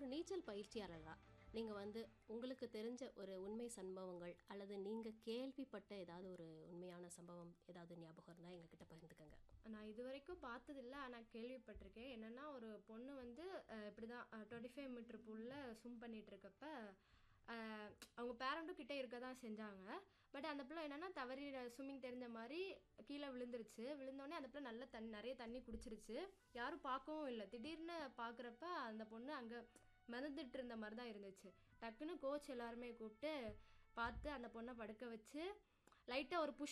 ஒரு நீச்சல் பயிற்சியாளரா நீங்கள் வந்து உங்களுக்கு தெரிஞ்ச ஒரு உண்மை சம்பவங்கள் அல்லது நீங்கள் கேள்விப்பட்ட ஏதாவது ஒரு உண்மையான சம்பவம் ஏதாவது ஞாபகம் இருந்தால் எங்ககிட்ட பகிர்ந்துக்கங்க நான் இது வரைக்கும் பார்த்ததில்ல ஆனால் கேள்விப்பட்டிருக்கேன் என்னென்னா ஒரு பொண்ணு வந்து அஹ், இப்படி தான் டுவெண்ட்டி ஃபைவ் மீட்டர் பூலில் ஸ்விம் பண்ணிட்டு இருக்கப்ப அஹ், அவங்க பேரண்ட்டும் கிட்டே இருக்க தான் செஞ்சாங்க பட் அந்த பிள்ளை என்னென்னா தவறி ஸ்விம்மிங் தெரிஞ்ச மாதிரி கீழே விழுந்துருச்சு விழுந்தோடனே அந்த பிள்ளை நல்ல தண்ணி நிறைய தண்ணி குடிச்சிருச்சு யாரும் பார்க்கவும் இல்லை திடீர்னு பார்க்குறப்ப அந்த பொண்ணு அங்கே மிதந்துட்டு இருந்த மாதிரி தான் இருந்துச்சு டக்குன்னு கோச் எல்லாருமே கூப்பிட்டு பார்த்து அந்த பொண்ணை படுக்க வச்சு லைட்டாக ஒரு புஷ்